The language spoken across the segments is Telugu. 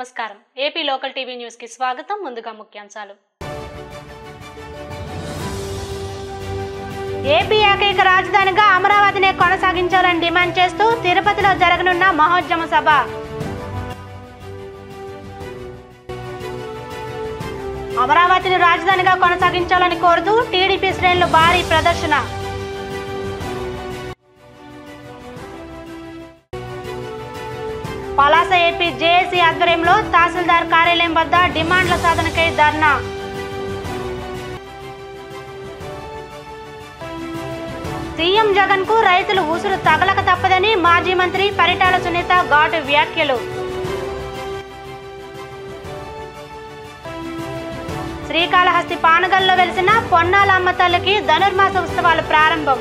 నమస్కారం ఏపీ లోకల్ టీవీ న్యూస్ కి స్వాగతం ముందుగా ముఖ్యాంశాలు ఏపీ ఏకైక రాజధానిగా అమరావతినే కొనసాగించాలని డిమాండ్ చేస్తూ తిరుపతిలో జరగనున్న మహోద్యమ సభ అమరావతిని రాజధానిగా కొనసాగించాలని కోరుతూ టీడీపీ శ్రేణులు భారీ ప్రదర్శన పలాస ఏపీ జేఏసీ ఆధ్వర్యంలో తహసీల్దార్ కార్యాలయం వద్ద డిమాండ్ల సాధనకై ధర్నా సీఎం జగన్ కు రైతులు ఉసురు తగలక తప్పదని మాజీ మంత్రి పరిటాల సునీత ఘాటు వ్యాఖ్యలు శ్రీకాళహస్తి పానగల్లో వెలిసిన పొన్నాల అమ్మ తల్లికి ధనుర్మాస ఉత్సవాలు ప్రారంభం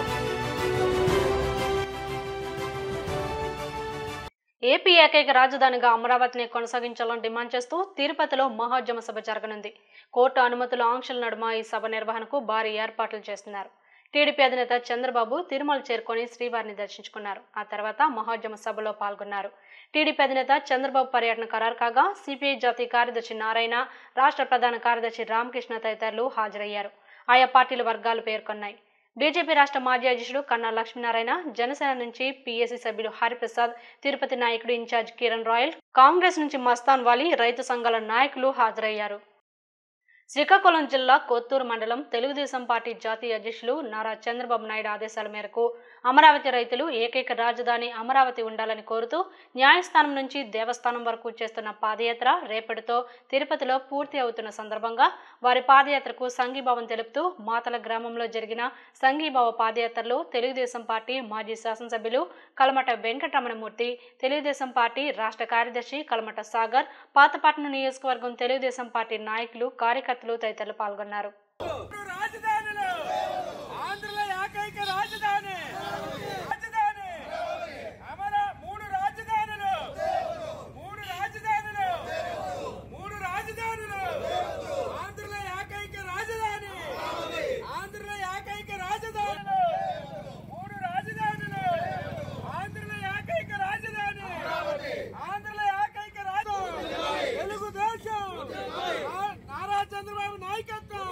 ఏపీ ఏకైక రాజధానిగా అమరావతిని కొనసాగించాలని డిమాండ్ చేస్తూ తిరుపతిలో మహోద్యమ సభ జరగనుంది కోర్టు అనుమతుల ఆంక్షల నడుమ ఈ సభ నిర్వహణకు భారీ ఏర్పాట్లు చేస్తున్నారు టీడీపీ అధినేత చంద్రబాబు తిరుమల చేరుకొని శ్రీవారిని దర్శించుకున్నారు ఆ తర్వాత మహోద్యమ సభలో పాల్గొన్నారు టీడీపీ అధినేత చంద్రబాబు పర్యటన ఖరారు కాగా సిపిఐ జాతీయ కార్యదర్శి నారాయణ రాష్ట్ర ప్రధాన కార్యదర్శి రామకృష్ణ తదితరులు హాజరయ్యారు ఆయా పార్టీల వర్గాలు పేర్కొన్నాయి బీజేపీ రాష్ట్ర మాజీ అధ్యక్షుడు కన్నా లక్ష్మీనారాయణ జనసేన నుంచి పీఎస్సీ సభ్యులు హరిప్రసాద్ తిరుపతి నాయకుడు ఇన్ఛార్జ్ కిరణ్ రాయల్ కాంగ్రెస్ నుంచి మస్తాన్ వాలి రైతు సంఘాల నాయకులు హాజరయ్యారు శ్రీకాకుళం జిల్లా కొత్తూరు మండలం తెలుగుదేశం పార్టీ జాతీయ అధ్యక్షులు నారా చంద్రబాబు నాయుడు ఆదేశాల మేరకు అమరావతి రైతులు ఏకైక రాజధాని అమరావతి ఉండాలని కోరుతూ న్యాయస్థానం నుంచి దేవస్థానం వరకు చేస్తున్న పాదయాత్ర రేపటితో తిరుపతిలో పూర్తి అవుతున్న సందర్భంగా వారి పాదయాత్రకు సంఘీభావం తెలుపుతూ మాతల గ్రామంలో జరిగిన సంఘీభావ పాదయాత్రలో తెలుగుదేశం పార్టీ మాజీ శాసనసభ్యులు కలమట వెంకటరమణమూర్తి తెలుగుదేశం పార్టీ రాష్ట్ర కార్యదర్శి కలమట సాగర్ పాతపట్నం నియోజకవర్గం తెలుగుదేశం పార్టీ నాయకులు కార్యకర్తలు తదితరులు పాల్గొన్నారు మూడు రాజధానులు ఆంధ్రలో ఏకైక రాజధాని రాజధాని అమర మూడు రాజధానులు మూడు రాజధానులు మూడు రాజధానులు ఆంధ్రలో ఏకైక రాజధాని ఆంధ్రలో ఏకైక రాజధానులు మూడు రాజధానులు ఆంధ్రలో ఏకైక రాజధాని ఆంధ్రలో ఏకైక రాజధాని తెలుగుదేశం నా- నారా చంద్రబాబు నాయకత్వం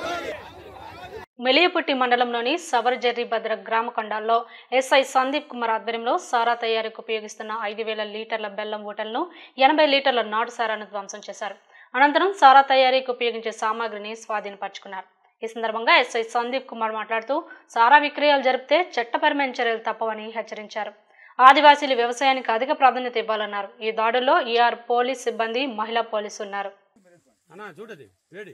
మెలియపుట్టి మండలంలోని సవరజర్రి భద్ర గ్రామ కొండాల్లో ఎస్ఐ సందీప్ కుమార్ ఆధ్వర్యంలో సారా తయారీకి ఉపయోగిస్తున్న ఐదు వేల లీటర్ల బెల్లం ఊటలను ఎనభై లీటర్ల నాటు సారాను ధ్వంసం చేశారు అనంతరం సారా తయారీకి ఉపయోగించే సామాగ్రిని స్వాధీనపరుచుకున్నారు ఈ సందర్భంగా ఎస్ఐ సందీప్ కుమార్ మాట్లాడుతూ సారా విక్రయాలు జరిపితే చట్టపరమైన చర్యలు తప్పవని హెచ్చరించారు ఆదివాసీలు వ్యవసాయానికి అధిక ప్రాధాన్యత ఇవ్వాలన్నారు ఈ దాడుల్లో ఈఆర్ పోలీస్ సిబ్బంది మహిళా పోలీసు ఉన్నారు అన్నా చూడది వేడి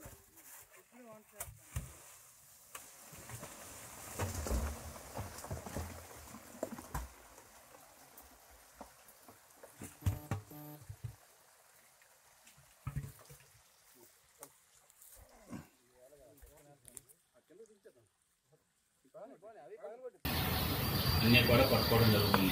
అన్నీ కూడా పట్టుకోవడం జరుగుతుంది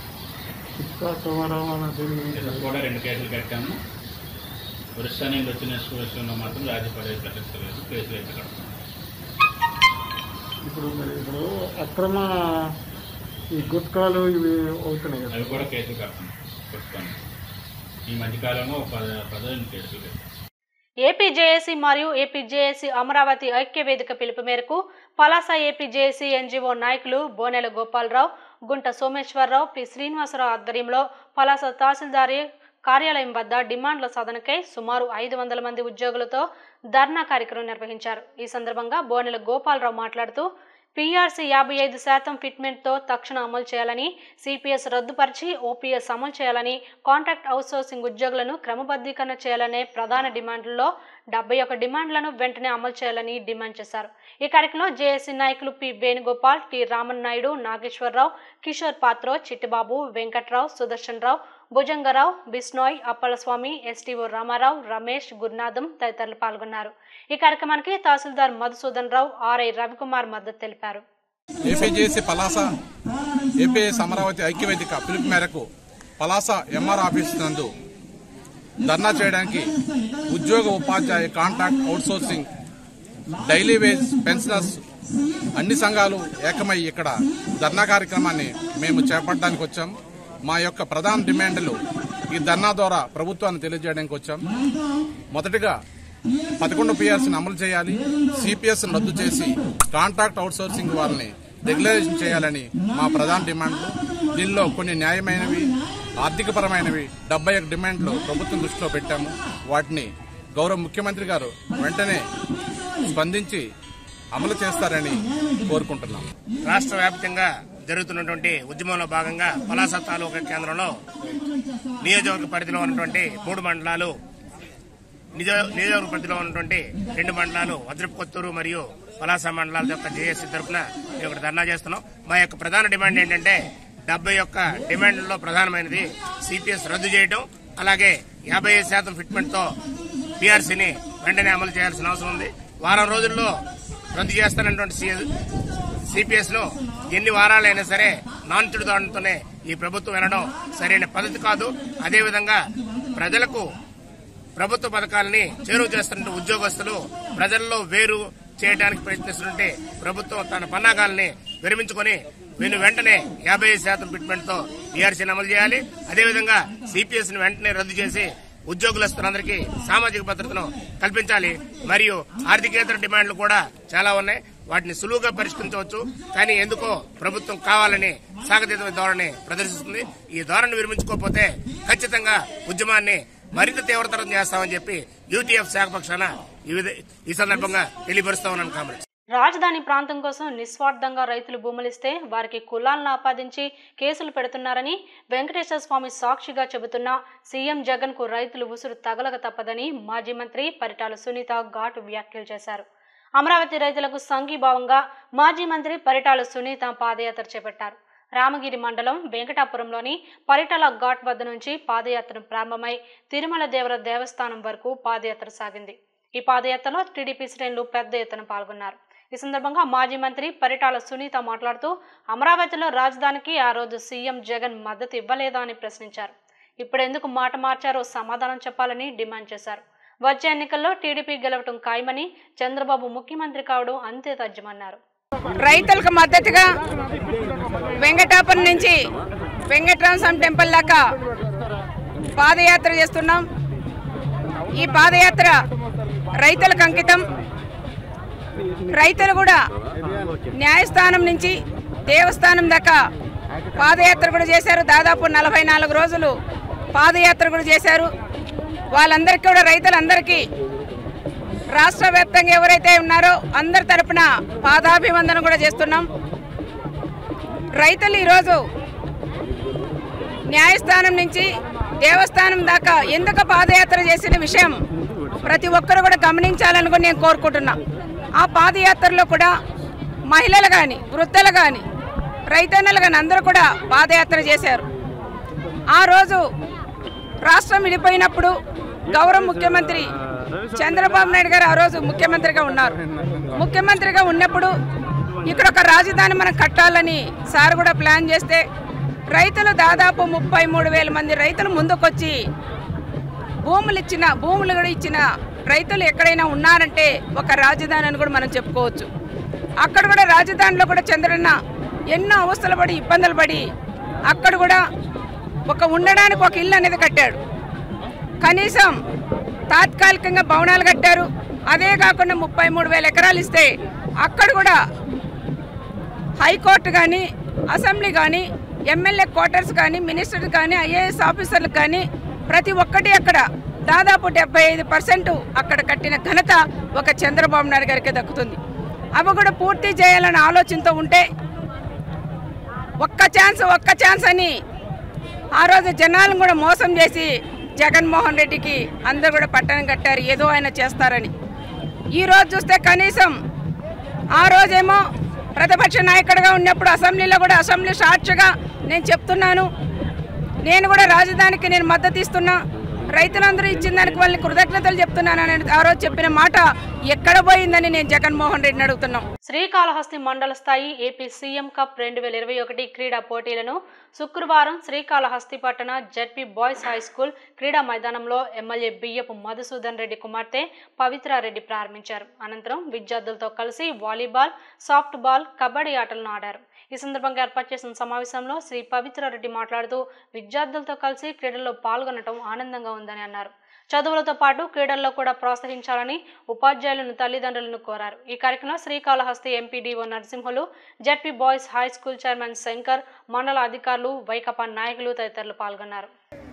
ఇతను కూడా రెండు కేసులు కట్టాము ఒరిస్సా నుంచి వచ్చిన విషయంలో మాత్రం రాజీ పడే ప్రసక్తి లేదు కేసులు అయితే కడతాం ఇప్పుడు మరి ఇప్పుడు అక్రమ ఈ గుట్కాలు ఇవి అవుతున్నాయి కదా అవి కూడా కేసులు కడతాం పుస్తకాన్ని ఈ మధ్యకాలంలో ఒక పద పదహైదు కేసులు కట్టాం ఏపీ జేఏసీ మరియు ఏపీ జేఏసీ అమరావతి ఐక్య వేదిక పిలుపు మేరకు పలాస ఏపీ జేఏసీ ఎన్జీఓ నాయకులు బోనెల గోపాలరావు గుంట సోమేశ్వరరావు పి శ్రీనివాసరావు ఆధ్వర్యంలో పలాస తహసీల్దారి కార్యాలయం వద్ద డిమాండ్ల సాధనకై సుమారు ఐదు వందల మంది ఉద్యోగులతో ధర్నా కార్యక్రమం నిర్వహించారు ఈ సందర్భంగా బోనెల గోపాలరావు మాట్లాడుతూ పీఆర్సీ యాభై ఐదు శాతం ఫిట్మెంట్తో తక్షణ అమలు చేయాలని సిపిఎస్ రద్దుపరిచి ఓపీఎస్ అమలు చేయాలని కాంట్రాక్ట్ అవుట్సోర్సింగ్ ఉద్యోగులను క్రమబద్ధీకరణ చేయాలనే ప్రధాన డిమాండ్లలో డెబ్బై ఒక డిమాండ్లను వెంటనే అమలు చేయాలని డిమాండ్ చేశారు ఈ కార్యక్రమంలో జేఏసీ నాయకులు P Venugopal T Raman Naidu Nageswararao Kishore Patro Chittibabu Venkatrao Sudarshan Rao Bhujangarao Bishnoi Appalaswamy STO Ramarao Ramesh Gurunatham తదితరులు పాల్గొన్నారు ఈ కార్యక్రమానికి తహసీల్దార్ మధుసూదన్ రావు ఆర్ఐ రవికుమార్ మద్దతు తెలిపారు ఏపీజేసీ పలాస ఏపీఎస్ అమరావతి ఐక్యవేదిక పిలుపు మేరకు పలాస ఎంఆర్ ఆఫీస్ నందు ధర్నా చేయడానికి ఉద్యోగ ఉపాధ్యాయ contract outsourcing daily wage pensioners అన్ని సంఘాలు ఏకమై ఇక్కడ ధర్నా కార్యక్రమాన్ని మేము చేపట్టడానికి వచ్చాం మా యొక్క ప్రధాన డిమాండ్లు ఈ ధర్నా ద్వారా ప్రభుత్వాన్ని తెలియజేయడానికి వచ్చాం మొదటిగా పదకొండు పిఆర్సీని అమలు చేయాలి సిపిఎస్ రద్దు చేసి కాంట్రాక్ట్ అవుట్సోర్సింగ్ వారిని రెగ్యులైజేషన్ చేయాలని మా ప్రధాన డిమాండ్లు దీనిలో కొన్ని న్యాయమైనవి ఆర్థికపరమైనవి డెబ్బై ఒక డిమాండ్లు ప్రభుత్వం దృష్టిలో పెట్టాము వాటిని గౌరవ ముఖ్యమంత్రి గారు వెంటనే స్పందించి అమలు చేస్తారని కోరుకుంటున్నాం రాష్ట్ర వ్యాప్తంగా జరుగుతున్నటువంటి ఉద్యమంలో భాగంగా పలాస తాలూకా కేంద్రంలో నియోజకవర్గ పరిధిలో ఉన్నటువంటి మూడు మండలాలు నిజ- నియోజకవర్గ పరిధిలో ఉన్నటువంటి రెండు మండలాలు వజ్రపుకొత్తూరు మరియు పలాస మండలాల యొక్క జేఏసీ తరఫున మేము ఇక్కడ ధర్నా చేస్తున్నాం మా యొక్క ప్రధాన డిమాండ్ ఏంటంటే డెబ్బై యొక్క డిమాండ్లలో ప్రధానమైనది సిపిఎస్ రద్దు చేయడం అలాగే యాభై ఐదు శాతం ఫిట్మెంట్ తో పిఆర్సీని వెంటనే అమలు చేయాల్సిన అవసరం ఉంది వారం రోజుల్లో రద్దు చేస్తానటువంటి సిపిఎస్ లో ఎన్ని వారాలైనా సరే నాన్చుడు దానితోనే ఈ ప్రభుత్వం వినడం సరైన పద్ధతి కాదు అదేవిధంగా ప్రజలకు ప్రభుత్వ పథకాలని చేరువ చేస్తున్న ఉద్యోగస్తులు ప్రజల్లో వేరు చేయడానికి ప్రయత్నిస్తుంటే ప్రభుత్వం తన పన్నాగాల్ని విరమించుకొని వీళ్ళు వెంటనే యాభై ఐదు శాతం ఫిట్మెంట్ తో ఈఆర్సీని అమలు చేయాలి అదేవిధంగా సిపిఎస్ ని వెంటనే రద్దు చేసి ఉద్యోగులస్తులందరికీ సామాజిక భద్రతను కల్పించాలి మరియు ఆర్థికేతర డిమాండ్లు కూడా చాలా ఉన్నాయి వాటిని సులువుగా పరిష్కరించవచ్చు కానీ ఎందుకో ప్రభుత్వం కావాలని సాగతీత ధోరణి ప్రదర్శిస్తుంది ఈ ధోరణి విరమించుకోకపోతే ఖచ్చితంగా ఉద్యమాన్ని మరింత తీవ్రతరం చేస్తామని చెప్పి యూటీఎఫ్ శాఖ పక్షాన ఈ విధ- ఈ సందర్భంగా తెలియపరుస్తామని కామెంట్స్ రాజధాని ప్రాంతం కోసం నిస్వార్థంగా రైతులు భూములిస్తే వారికి కులాలను ఆపాదించి కేసులు పెడుతున్నారని వెంకటేశ్వర స్వామి సాక్షిగా చెబుతున్న సీఎం జగన్ కు రైతులు ఉసురు తగలక తప్పదని మాజీ మంత్రి పరిటాల సునీత ఘాటు వ్యాఖ్యలు చేశారు అమరావతి రైతులకు సంఘీభావంగా మాజీ మంత్రి పరిటాల సునీత పాదయాత్ర చేపట్టారు రామగిరి మండలం వెంకటాపురంలోని పరిటాల ఘాట్ వద్ద నుంచి పాదయాత్ర ప్రారంభమై తిరుమల దేవర దేవస్థానం వరకు పాదయాత్ర సాగింది ఈ పాదయాత్రలో టీడీపీ శ్రేణులు పెద్ద ఎత్తున పాల్గొన్నారు ఈ సందర్భంగా మాజీ మంత్రి పరిటాల సునీత మాట్లాడుతూ అమరావతిలో రాజధానికి ఆ రోజు సీఎం జగన్ మద్దతు ఇవ్వలేదా అని ప్రశ్నించారు ఇప్పుడెందుకు మాట మార్చారో సమాధానం చెప్పాలని డిమాండ్ చేశారు వచ్చే ఎన్నికల్లో టీడీపీ గెలవటం ఖాయమని చంద్రబాబు ముఖ్యమంత్రి కావడం అంతే తథ్యమన్నారు రైతులకు మద్దతుగా వెంకటాపురం నుంచి వెంకటరామస్వామి టెంపుల్ దాకా పాదయాత్ర చేస్తున్నాం ఈ పాదయాత్ర రైతులకు అంకితం రైతులు కూడా న్యాయస్థానం నుంచి దేవస్థానం దాకా పాదయాత్ర కూడా చేశారు దాదాపు నలభై నాలుగు రోజులు పాదయాత్ర కూడా చేశారు వాళ్ళందరికీ కూడా రైతులందరికీ రాష్ట్ర వ్యాప్తంగా ఎవరైతే ఉన్నారో అందరి తరపున పాదాభివందనం కూడా చేస్తున్నాం రైతులు ఈరోజు న్యాయస్థానం నుంచి దేవస్థానం దాకా ఎందుకు పాదయాత్ర చేసిన విషయం ప్రతి ఒక్కరు కూడా గమనించాలని కూడా నేను కోరుకుంటున్నా ఆ పాదయాత్రలో కూడా మహిళలు కానీ వృద్ధులు కానీ రైతన్నలు కానీ అందరూ కూడా పాదయాత్ర చేశారు ఆ రోజు రాష్ట్రం విడిపోయినప్పుడు గౌరవ ముఖ్యమంత్రి చంద్రబాబు నాయుడు గారు ఆ రోజు ముఖ్యమంత్రిగా ఉన్నారు ముఖ్యమంత్రిగా ఉన్నప్పుడు ఇక్కడ ఒక రాజధాని మనం కట్టాలని సార్ కూడా ప్లాన్ చేస్తే రైతులు దాదాపు ముప్పై మూడు వేల మంది రైతులు ముందుకొచ్చి భూములు ఇచ్చిన భూములు కూడా ఇచ్చిన రైతులు ఎక్కడైనా ఉన్నారంటే ఒక రాజధాని అని కూడా మనం చెప్పుకోవచ్చు అక్కడ కూడా రాజధానిలో కూడా చంద్రన్న ఎన్నో అవస్థలు పడి ఇబ్బందులు పడి అక్కడ కూడా ఒక ఉండడానికి ఒక ఇల్లు అనేది కట్టాడు కనీసం తాత్కాలికంగా భవనాలు కట్టారు అదే కాకుండా ముప్పై మూడు వేల ఎకరాలు ఇస్తే అక్కడ కూడా హైకోర్టు కానీ అసెంబ్లీ కానీ ఎమ్మెల్యే క్వార్టర్స్ కానీ మినిస్టర్స్ కానీ ఐఏఎస్ ఆఫీసర్లకు కానీ ప్రతి ఒక్కటి అక్కడ దాదాపు డెబ్బై ఐదు పర్సెంట్ అక్కడ కట్టిన ఘనత ఒక చంద్రబాబు నాయుడు గారికి దక్కుతుంది అవి కూడా పూర్తి చేయాలనే ఆలోచనతో ఉంటే ఒక్క ఛాన్స్ ఒక్క ఛాన్స్ అని ఆ రోజు జనాలను కూడా మోసం చేసి జగన్మోహన్ రెడ్డికి అందరు కూడా పట్టణం కట్టారు ఏదో ఆయన చేస్తారని ఈ రోజు చూస్తే కనీసం ఆ రోజేమో ప్రతిపక్ష నాయకుడిగా ఉన్నప్పుడు అసెంబ్లీలో కూడా అసెంబ్లీ సాక్షిగా నేను చెప్తున్నాను నేను కూడా రాజధానికి నేను మద్దతు ఇస్తున్నా రైతులందరూ ఇచ్చిన దానికి వాళ్ళని కృతజ్ఞతలు చెప్తున్నాను అని ఆ రోజు చెప్పిన మాట ఎక్కడ పోయిందని నేను జగన్మోహన్ రెడ్డిని అడుగుతున్నాం శ్రీకాళహస్తి మండల స్థాయి ఏపీ సీఎం కప్ రెండు వేల ఇరవై ఒకటి క్రీడా పోటీలను శుక్రవారం శ్రీకాళహస్తి పట్టణ జెడ్పీ బాయ్స్ హై స్కూల్ క్రీడా మైదానంలో ఎమ్మెల్యే బియ్యపు మధుసూదన్ రెడ్డి కుమార్తె పవిత్రారెడ్డి ప్రారంభించారు అనంతరం విద్యార్థులతో కలిసి వాలీబాల్ సాఫ్ట్ బాల్ కబడ్డీ ఆటలను ఆడారు ఈ సందర్భంగా ఏర్పాటు చేసిన సమావేశంలో శ్రీ పవిత్రారెడ్డి మాట్లాడుతూ విద్యార్థులతో కలిసి క్రీడల్లో పాల్గొనడం ఆనందంగా ఉందని అన్నారు చదువులతో పాటు క్రీడల్లో కూడా ప్రోత్సహించాలని ఉపాధ్యాయులను తల్లిదండ్రులను కోరారు ఈ కార్యక్రమంలో Srikalahasti MPDO Narasimhulu ZP boys high school chairman Shankar మండల అధికారులు వైకపా నాయకులు తదితరులు పాల్గొన్నారు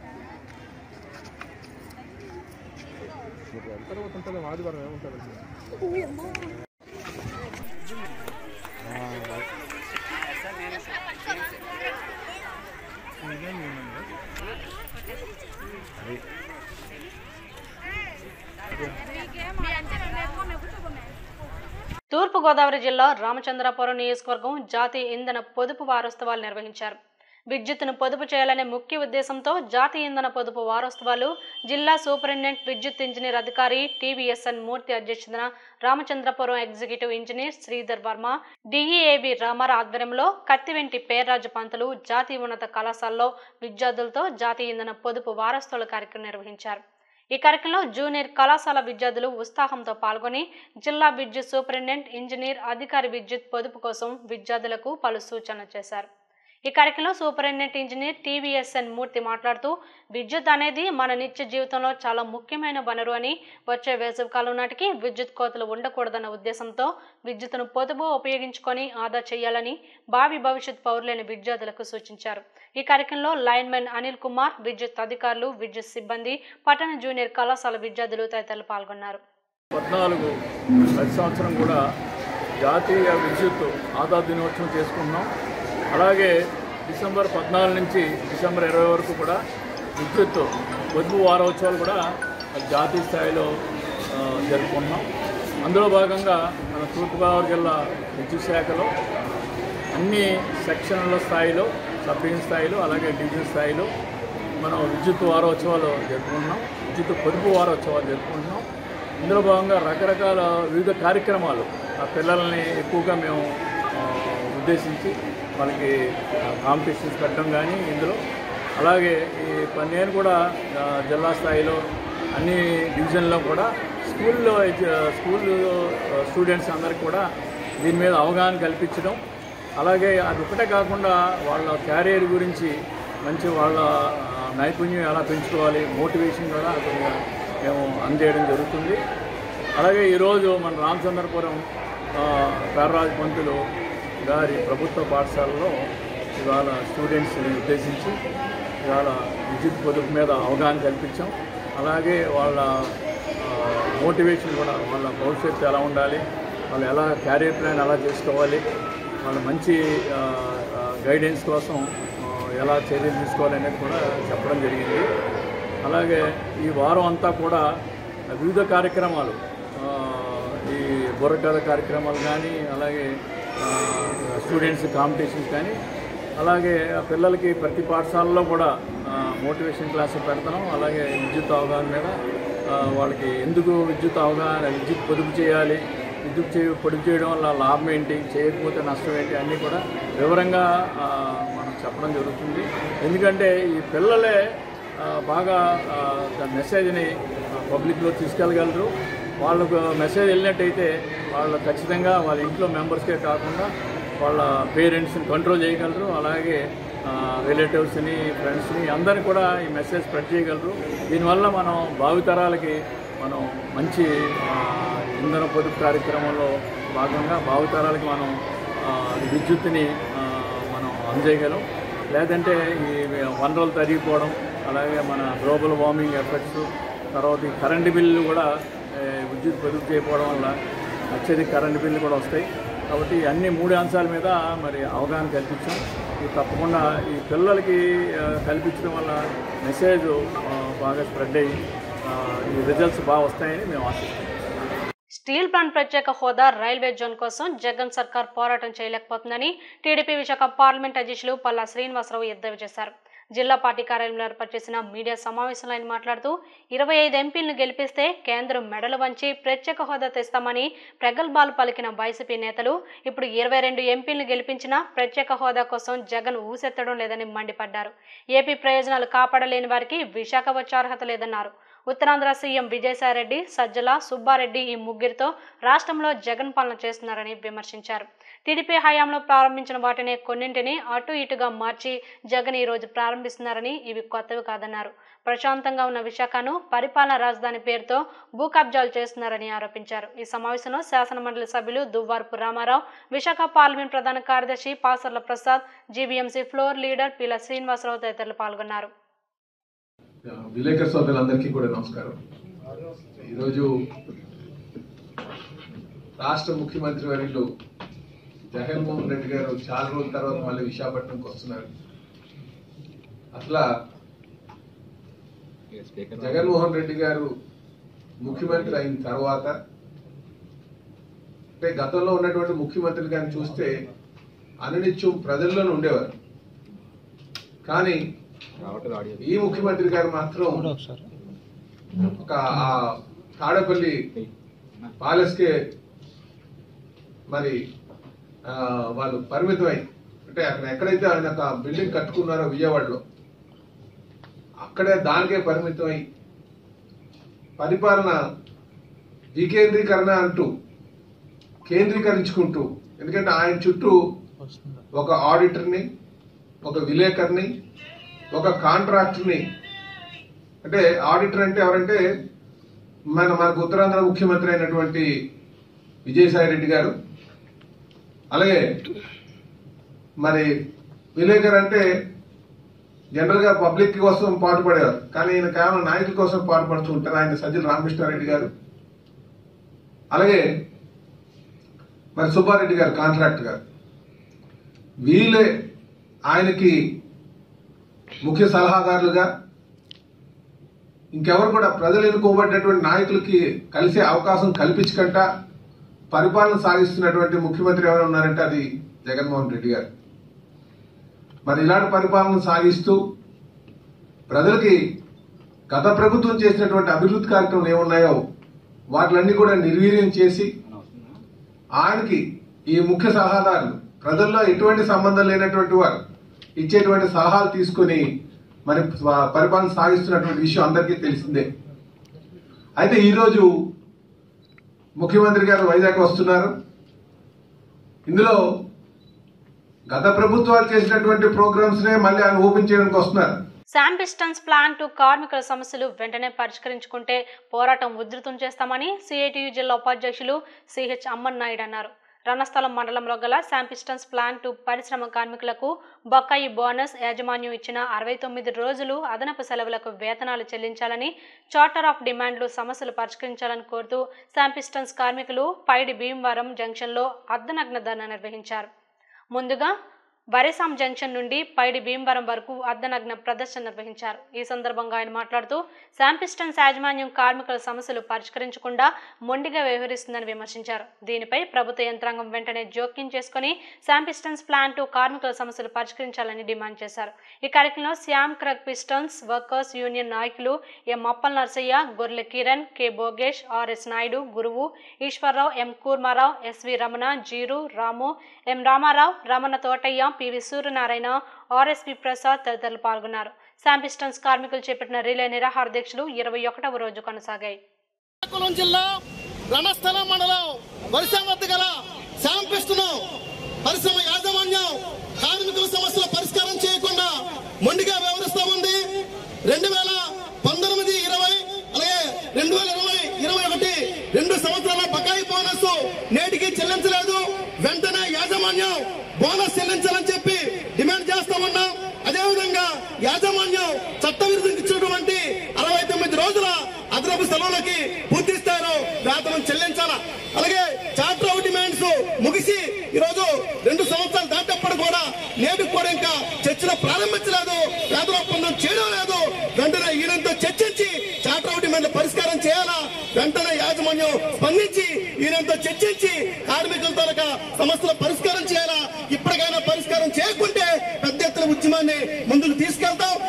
తూర్పుగోదావరి జిల్లా రామచంద్రపురం నియోజకవర్గం జాతీయ ఇంధన పొదుపు వారోత్సవాలు నిర్వహించారు విద్యుత్తును పొదుపు చేయాలనే ముఖ్య ఉద్దేశంతో జాతీయ ఇంధన పొదుపు వారోత్సవాలు జిల్లా సూపరింటెండెంట్ విద్యుత్ ఇంజనీర్ అధికారి టీవీఎస్ఎన్ మూర్తి అధ్యక్షతన Ramachandrapuram executive engineer Sridhar Varma DEAB Ramarao ఆధ్వర్యంలో కత్తివెంటి పేర్రాజు పంతులు జాతీయ ఉన్నత కళాశాలలో విద్యార్థులతో జాతీయ ఇంధన పొదుపు వారోత్సవాల కార్యక్రమం నిర్వహించారు ఈ కార్యక్రమంలో జూనియర్ కళాశాల విద్యార్థులు ఉత్సాహంతో పాల్గొని జిల్లా విద్యుత్ సూపరింటెండెంట్ ఇంజనీర్ అధికారి విద్యుత్ పొదుపు కోసం విద్యార్థులకు పలు సూచనలు చేశారు ఈ కార్యక్రమంలో సూపరింటెండెంట్ ఇంజనీర్ టీవీఎస్ఎన్ మూర్తి మాట్లాడుతూ విద్యుత్ అనేది మన నిత్య జీవితంలో చాలా ముఖ్యమైన వనరు అని వచ్చే వేసవి కాలం నాటికి విద్యుత్ కోతలు ఉండకూడదన్న ఉద్దేశంతో విద్యుత్తును పొదుపు ఉపయోగించుకొని ఆదా చేయాలని భావి భవిష్యత్ పౌరులైన విద్యార్థులకు సూచించారు ఈ కార్యక్రమంలో లైన్మెన్ అనిల్ కుమార్ విద్యుత్ అధికారులు విద్యుత్ సిబ్బంది పట్టణ జూనియర్ కళాశాల విద్యార్థులు తదితరులు పాల్గొన్నారు పద్నాలుగు ప్రతి సంవత్సరం కూడా జాతీయ విద్యుత్ ఆదా దినోత్సవం చేసుకుంటున్నాం అలాగే డిసెంబర్ పద్నాలుగు నుంచి డిసెంబర్ ఇరవై వరకు కూడా విద్యుత్ పొదుపు వారోత్సవాలు కూడా జాతీయ స్థాయిలో ఆ, జరుపుకుంటున్నాం అందులో భాగంగా మన తూర్పుగోదావరి జిల్లా విద్యుత్ శాఖలో అన్ని సెక్షన్ల స్థాయిలో సబ్ డివిజన్ స్థాయిలో అలాగే డివిజన్ స్థాయిలో మనం విద్యుత్ వారోత్సవాలు జరుపుకుంటున్నాం విద్యుత్ పొదుపు వారోత్సవాలు జరుపుకుంటున్నాం ఇందులో భాగంగా రకరకాల వివిధ కార్యక్రమాలు ఆ పిల్లల్ని ఎక్కువగా మేము ఆ, ఉద్దేశించి వాళ్ళకి కాంపిటీషన్స్ పెట్టడం కానీ ఇందులో అలాగే ఈ ప- నేను కూడా ఆ, జిల్లా స్థాయిలో అన్ని డివిజన్లో కూడా స్కూల్లో ఎడ్యు- స్కూల్ ఆ, స్టూడెంట్స్ అందరికి కూడా దీని మీద అవగాహన కల్పించడం అలాగే అది ఒకటే కాకుండా వాళ్ళ క్యారియర్ గురించి మంచి వాళ్ళ ఆ, నైపుణ్యం ఎలా పెంచుకోవాలి మోటివేషన్ కూడా కొద్దిగా మేము అందజేయడం జరుగుతుంది అలాగే ఈరోజు మన రామచంద్రపురం ఆ, పేర్రాజు పంతులు గారి ప్రభుత్వ పాఠశాలలో ఇవాళ స్టూడెంట్స్ని ఉద్దేశించి ఇవాళ విద్యుత్ పొదుపు మీద అవగాహన కల్పించాం అలాగే వాళ్ళ మోటివేషన్ కూడా వాళ్ళ భవిష్యత్తు ఎలా ఉండాలి వాళ్ళు ఎలా క్యారియర్ ప్లాన్ ఎలా చేసుకోవాలి వాళ్ళ మంచి గైడెన్స్ కోసం ఆ, ఎలా చర్యలు తీసుకోవాలి అనేది కూడా చెప్పడం జరిగింది అలాగే ఈ వారం అంతా కూడా వివిధ కార్యక్రమాలు ఆ, ఈ బుర్రకథ కార్యక్రమాలు కానీ అలాగే ఆ, స్టూడెంట్స్ కాంపిటీషన్స్ కానీ అలాగే ఆ పిల్లలకి ప్రతి పాఠశాలలో కూడా ఆ, మోటివేషన్ క్లాసులు పెడతాం అలాగే విద్యుత్ అవగాహన మీద ఆ, వాళ్ళకి ఎందుకు విద్యుత్ అవగాహన విద్యుత్ పొదుపు చేయాలి విద్యుత్ చే పొదుపు చేయడం వల్ల లాభం ఏంటి చేయకపోతే నష్టం ఏంటి అన్నీ కూడా వివరంగా ఆ, మనం చెప్పడం జరుగుతుంది ఎందుకంటే ఈ పిల్లలే ఆ, బాగా ఆ, దాని మెసేజ్ని పబ్లిక్లో తీసుకెళ్ళగలరు వాళ్ళకు మెసేజ్ వెళ్ళినట్టయితే వాళ్ళు ఖచ్చితంగా వాళ్ళ ఇంట్లో మెంబర్స్కే కాకుండా వాళ్ళ పేరెంట్స్ని కంట్రోల్ చేయగలరు అలాగే రిలేటివ్స్ని ఫ్రెండ్స్ని అందరిని కూడా ఈ మెసేజ్ స్ప్రెడ్ చేయగలరు దీనివల్ల మనం భావితరాలకి మనం మంచి ఆ, ఇంధన పొదుపు కార్యక్రమంలో భాగంగా భావితరాలకి మనం ఆ, విద్యుత్తుని ఆ, మనం అందజేయగలం లేదంటే ఈ వనరులు తరిగిపోవడం అలాగే మన గ్లోబల్ వార్మింగ్ ఎఫెక్ట్స్ తర్వాత ఈ కరెంటు బిల్లు కూడా ఏ, విద్యుత్ పొదుపు చేయకపోవడం వల్ల అత్యధిక కరెంటు బిల్లు కూడా వస్తాయి కాబట్టి ఈ అన్ని మూడు అంశాల మీద మరి అవగాహన కల్పించాం ఇది తప్పకుండా ఈ పిల్లలకి ఆ, కల్పించడం వల్ల మెసేజ్ ఆ, బాగా స్ప్రెడ్ అయ్యి ఆ, ఈ రిజల్ట్స్ బాగా వస్తాయని మేము ఆశిస్తాం స్టీల్ ప్లాంట్ ప్రత్యేక హోదా రైల్వే జోన్ కోసం జగన్ సర్కార్ పోరాటం చేయలేకపోతుందని టీడీపీ విశాఖ పార్లమెంట్ అధ్యక్షులు పల్లా శ్రీనివాసరావు ఎద్దేవా చేశారు జిల్లా పార్టీ కార్యాలయంలో ఏర్పాటు చేసిన మీడియా సమావేశంలో ఆయన మాట్లాడుతూ ఇరవై ఐదు ఎంపీలను గెలిపిస్తే కేంద్రం మెడలు వంచి ప్రత్యేక హోదా తెస్తామని ప్రగల్భాలు పలికిన వైసీపీ నేతలు ఇప్పుడు ఇరవై రెండు ఎంపీలను గెలిపించినా ప్రత్యేక హోదా కోసం జగన్ ఊసెత్తడం లేదని మండిపడ్డారు ఏపీ ప్రయోజనాలు కాపాడలేని వారికి విశాఖ వచ్చే అర్హత లేదన్నారు ఉత్తరాంధ్ర సీఎం విజయసాయిరెడ్డి సజ్జల సుబ్బారెడ్డి ఈ ముగ్గురితో రాష్ట్రంలో జగన్ పాలన చేస్తున్నారని విమర్శించారు టీడీపీ హయాంలో ప్రారంభించిన వాటిని కొన్నింటిని అటు ఇటుగా మార్చి జగన్ ఈ రోజు ప్రారంభిస్తున్నారని ఇవి కొత్తవి కాదన్నారు ప్రశాంతంగా ఉన్న విశాఖను పరిపాలన రాజధాని పేరుతో భూ కబ్జాలు చేస్తున్నారని ఆరోపించారు ఈ సమావేశంలో శాసనమండలి సభ్యులు దువ్వార్పు రామారావు విశాఖ పార్లమెంట్ ప్రధాన కార్యదర్శి Pasarla Prasad GVMC floor leader Pila Srinivasarao తదితరులు పాల్గొన్నారు విలేకరు సోదరులందరికీ కూడా నమస్కారం ఈరోజు రాష్ట్ర ముఖ్యమంత్రి వర్యులు జగన్మోహన్ రెడ్డి గారు చాలా రోజుల తర్వాత మళ్ళీ విశాఖపట్నంకి వస్తున్నారు అసలు జగన్మోహన్ రెడ్డి గారు ముఖ్యమంత్రి అయిన తర్వాత అంటే గతంలో ఉన్నటువంటి ముఖ్యమంత్రి గారిని చూస్తే అనునిత్యం ప్రజల్లోనే ఉండేవారు కానీ ఈ ముఖ్యమంత్రి గారు మాత్రం ఒక ఆ తాడపల్లి ప్యాలెస్కే మరి ఆ, వాళ్ళు పరిమితమై అంటే అక్కడ ఎక్కడైతే ఆయన ఒక బిల్డింగ్ కట్టుకున్నారో విజయవాడలో అక్కడే దానికే పరిమితమై పరిపాలన వికేంద్రీకరణ అంటూ కేంద్రీకరించుకుంటూ ఎందుకంటే ఆయన చుట్టూ ఒక ఆడిటర్ని ఒక విలేకర్ని ఒక కాంట్రాక్టర్ని అంటే ఆడిటర్ అంటే ఎవరంటే మన మనకు ఉత్తరాంధ్ర ముఖ్యమంత్రి అయినటువంటి విజయసాయి రెడ్డి గారు అలాగే మరి విలేకర్ అంటే జనరల్ గా పబ్లిక్ కోసం పాటుపడేవారు కానీ ఈయన కేవలం నాయకుల కోసం పాటుపడుతూ ఉంటారు ఆయన సజ్జల రామకృష్ణారెడ్డి గారు అలాగే మరి సుబ్బారెడ్డి గారు కాంట్రాక్ట్ గారు వీళ్ళే ఆయనకి ముఖ్య సలహాదారులుగా ఇంకెవరు కూడా ప్రజలు ఎన్నుకోబడ్డటువంటి నాయకులకి కలిసే అవకాశం కల్పించకుండా పరిపాలన సాగిస్తున్నటువంటి ముఖ్యమంత్రి ఎవరు ఉన్నారంటే అది జగన్మోహన్ రెడ్డి గారు మరి ఇలాంటి పరిపాలన సాగిస్తూ ప్రజలకి గత ప్రభుత్వం చేసినటువంటి అభివృద్ధి కార్యక్రమాలు ఏమున్నాయో వాటిలన్నీ కూడా నిర్వీర్యం చేసి ఆయనకి ఈ ముఖ్య సలహాదారులు ప్రజల్లో ఎటువంటి సంబంధం లేనటువంటి వారు ఇచ్చేటువంటి సలహాలు తీసుకుని మరి ప- పరిపాలన సాగిస్తున్నటువంటి విషయం అందరికీ తెలిసిందే అయితే ఈరోజు ముఖ్యమంత్రి గారు వైజాగ్ వస్తున్నారు ఇందులో గత ప్రభుత్వాలు చేసినటువంటి ప్రోగ్రామ్స్ నే మళ్ళీ ఆయన ఓపెన్ చేయడానికి వస్తున్నారు శామ్ పిస్టన్స్ ప్లాంట్ కార్మికుల సమస్యలు వెంటనే పరిష్కరించుకుంటే పోరాటం ఉధృతం చేస్తామని సిఐటియు జిల్లా ఉపాధ్యక్షులు సిహెచ్ అమ్మన్ నాయుడు అన్నారు రణస్థలం మండలంలో గల శామ్ పిస్టన్స్ ప్లాంట్ పరిశ్రమ కార్మికులకు బకాయి బోనస్ యాజమాన్యం ఇచ్చిన అరవై తొమ్మిది రోజులు అదనపు సెలవులకు వేతనాలు చెల్లించాలని చార్టర్ ఆఫ్ డిమాండ్లు సమస్యలు పరిష్కరించాలని కోరుతూ శామ్ పిస్టన్స్ కార్మికులు పైడి భీమవరం జంక్షన్లో అర్ధనగ్న ధర్నా నిర్వహించారు ముందుగా వరేసాం జంక్షన్ నుండి పైడి భీమవరం వరకు అర్ధనగ్న ప్రదర్శన నిర్వహించారు ఈ సందర్భంగా ఆయన మాట్లాడుతూ శాంపిస్టన్స్ యాజమాన్యం కార్మికుల సమస్యలు పరిష్కరించకుండా మొండిగా వ్యవహరిస్తుందని విమర్శించారు దీనిపై ప్రభుత్వ యంత్రాంగం వెంటనే జోక్యం చేసుకుని శాంపిస్టన్స్ ప్లాంట్ కార్మికుల సమస్యలు పరిష్కరించాలని డిమాండ్ చేశారు ఈ కార్యక్రమంలో శ్యామ్ క్రక్ పిస్టన్స్ వర్కర్స్ యూనియన్ నాయకులు M Appal Narsaiah Gorrela Kiran K Bhogesh RS Naidu Guruvu Eswararao M Kurmarao SV Ramana Jeeru Ramu M Ramarao Ramana Thotayya PV Suryanarayana RSP Prasad తదితరులు పాల్గొన్నారు శాంపిస్టన్స్ కార్మికులు చేపట్టిన రిలే నిరాహార దీక్షలు ఇరవై ఒకటవ రోజు కొనసాగాయి శ్రీకాకుళం జిల్లా రణస్థలం మండలం వరుస వద్ద గల శాంపిస్తును పరిశ్రమ యాజమాన్యం కార్మికుల సమస్యల పరిష్కారం చేయకుండా మొండిగా వ్యవహరిస్తూ ఉంది రెండు వేల పంతొమ్మిది ఇరవై అలాగే రెండు వేల ఇరవై ఇరవై ఒకటి రెండు సంవత్సరాల బకాయి బోనస్ నేటికి చెల్లించలేదు వెంటనే యాజమాన్యం బోనస్ చెల్లించాలని చెప్పి డిమాండ్ చేస్తా ఉన్నాం అదేవిధంగా యాజమాన్యం చట్టవిరుద్ధంగా ఇచ్చినటువంటి అరవై తొమ్మిది రోజుల అదనపు సెలవులకి పూర్తి స్థాయిలో వేతనం చెల్లించాలా అలాగే చార్టర్ ఆఫ్ డిమాండ్స్ ముగిసి ఈ రోజు రెండు సంవత్సరాలు దాటప్పుడు కూడా నేటికి కూడా ఇంకా చర్చలు ప్రారంభించలేదు వేతన ఒప్పందం చేయడం లేదు వెంటనే ఈయనంతో చర్చించి చార్టర్ ఆఫ్ డిమాండ్ పరిష్కారం చేయాలా వెంటనే యాజమాన్యం స్పందించి ఈయనంతో చర్చించి కార్మికుల తాలూకా సమస్యల పరిష్కారం చేయాలా ఇప్పటికైనా పరిష్కారం చేయకుంటే పెద్ద ఎత్తున ఉద్యమాన్ని ముందుకు తీసుకెళ్తాం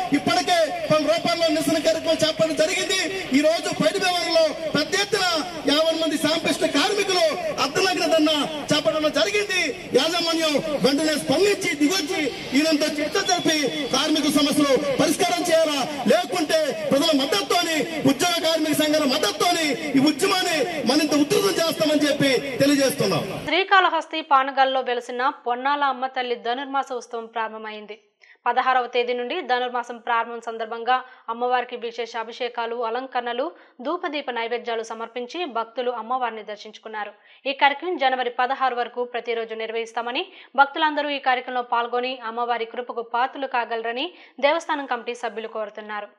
నిరసన కార్యక్రమం చేపట్టడం జరిగింది ఈ రోజు పైడి వ్యవహారంలో పెద్ద ఎత్తున యాభై మంది శాంపిస్ట్ కార్మికులు అర్ధనగ్న ధర్నా చేపట్టడం జరిగింది యాజమాన్యం వెంటనే స్పందించి దిగొచ్చి ఈయనంతో చర్చ జరిపి కార్మిక సమస్యలు పరిష్కారం చేయాలా లేకుంటే ప్రజల మద్దతుతోని ఉద్యోగ కార్మిక సంఘాల మద్దతుతోని ఈ ఉద్యమాన్ని మరింత ఉధృతం చేస్తామని చెప్పి తెలియజేస్తున్నాం శ్రీకాళహస్తి పానగల్లో వెలిసిన పొన్నాల అమ్మ తల్లి ధనుర్మాస ఉత్సవం ప్రారంభమైంది పదహారవ తేదీ నుండి ధనుర్మాసం ప్రారంభం సందర్భంగా అమ్మవారికి విశేష అభిషేకాలు అలంకరణలు ధూపదీప నైవేద్యాలు సమర్పించి భక్తులు అమ్మవారిని దర్శించుకున్నారు ఈ కార్యక్రమం జనవరి పదహారు వరకు ప్రతిరోజు నిర్వహిస్తామని భక్తులందరూ ఈ కార్యక్రమంలో పాల్గొని అమ్మవారి కృపకు పాత్రలు కాగలరని దేవస్థానం కమిటీ సభ్యులు కోరుతున్నారు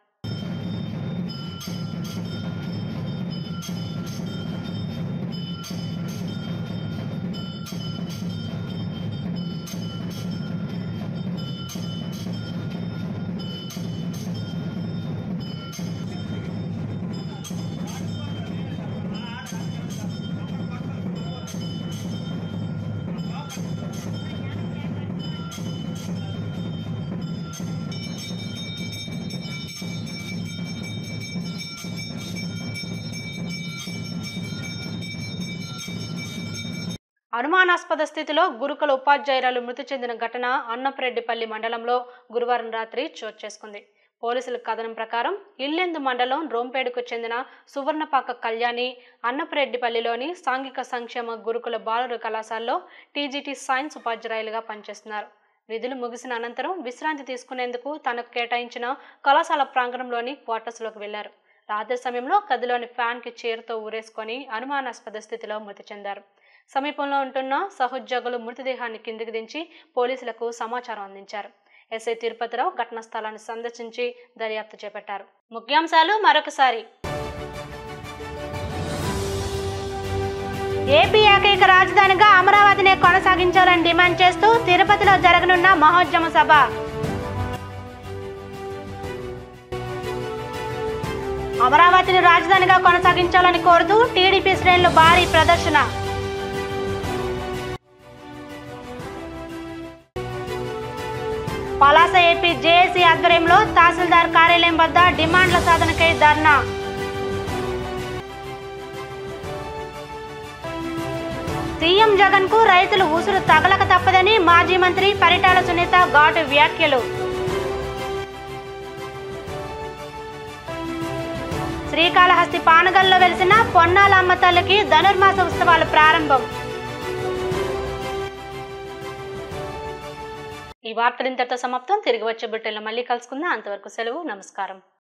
అనుమానాస్పద స్థితిలో గురుకుల ఉపాధ్యాయురాలు మృతి చెందిన ఘటన అన్నపరెడ్డిపల్లి మండలంలో గురువారం రాత్రి చోటు చేసుకుంది పోలీసుల కథనం ప్రకారం ఇల్లెందు మండలం రోంపేడుకు చెందిన సువర్ణపాక కళ్యాణి అన్నపరెడ్డిపల్లిలోని సాంఘిక సంక్షేమ గురుకుల బాలుర కళాశాలలో టీజీటీ సైన్స్ ఉపాధ్యాయులుగా పనిచేస్తున్నారు విధులు ముగిసిన అనంతరం విశ్రాంతి తీసుకునేందుకు తనకు కేటాయించిన కళాశాల ప్రాంగణంలోని క్వార్టర్స్లోకి వెళ్లారు రాత్రి సమయంలో గదిలోని ఫ్యాన్కి చీరతో ఊరేసుకొని అనుమానాస్పద స్థితిలో మృతి చెందారు సమీపంలో ఉంటున్న సహోద్యోగులు మృతదేహాన్ని కిందికి దించి పోలీసులకు సమాచారం అందించారు ఎస్ఐ తిరుపతిరావు ఘటనా స్థలాన్ని సందర్శించి దర్యాప్తు చేపట్టారు ముఖ్యాంశాలు మరొకసారి ఏపీ ఏకైక రాజధానిగా అమరావతినే కొనసాగించాలని డిమాండ్ చేస్తూ తిరుపతిలో జరగనున్న మహోద్యమ సభ అమరావతిని రాజధానిగా కొనసాగించాలని కోరుతూ టీడీపీ శ్రేణులు భారీ ప్రదర్శన పలాస ఏపీ జేఏసీ ఆధ్వర్యంలో తహసీల్దార్ కార్యాలయం వద్ద డిమాండ్ల సాధనకై ధర్నా సీఎం జగన్ కు రైతులు ఊసురు తగలక తప్పదని మాజీ మంత్రి పరిటాల సునీత ఘాటు వ్యాఖ్యలు శ్రీకాళహస్తి పానగల్లో వెలిసిన పొన్నాల అమ్మ తల్లికి ధనుర్మాస ఉత్సవాలు ప్రారంభం ఈ వార్తలు ఇంతటితో సమాప్తం తిరిగి వచ్చే బిడ్డల్లో మళ్ళీ కలుసుకుందాం అంతవరకు సెలవు నమస్కారం